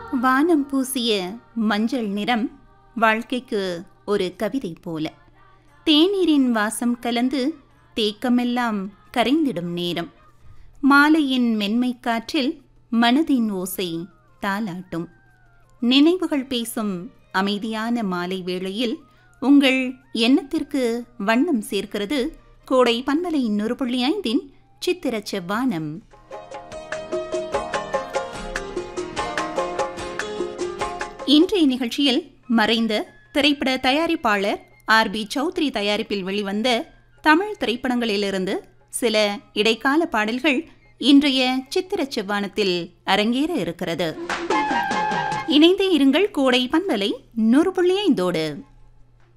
வானம் பூசிய மஞ்சள் நிறம் வாழ்க்கைக்கு ஒரு கவிதை போல தேநீரின் வாசம் கலந்து தேக்கமெல்லாம் கரைந்திடும் நேரம் மாலையின் மென்மை காற்றில் மனதின் ஓசை தாலாட்டும் நினைவுகள் பேசும் அமைதியான மாலை வேளையில் உங்கள் எண்ணத்திற்கு வண்ணம் சேர்க்கிறது கோடை பண்பலை நூறு புள்ளி ஐந்தின் சித்திர செவ்வானம் இன்றைய நிகழ்ச்சியில் மறைந்த திரைப்பட தயாரிப்பாளர் ஆர் பி சௌத்ரி தயாரிப்பில் வெளிவந்த தமிழ் திரைப்படங்களிலிருந்து சில இடைக்கால பாடல்கள் இன்றைய சித்திர செவ்வானத்தில் அரங்கேற இருக்கிறது இணைந்தே இருங்கள் கோடை பண்பலை நூறு புள்ளி ஐந்தோடு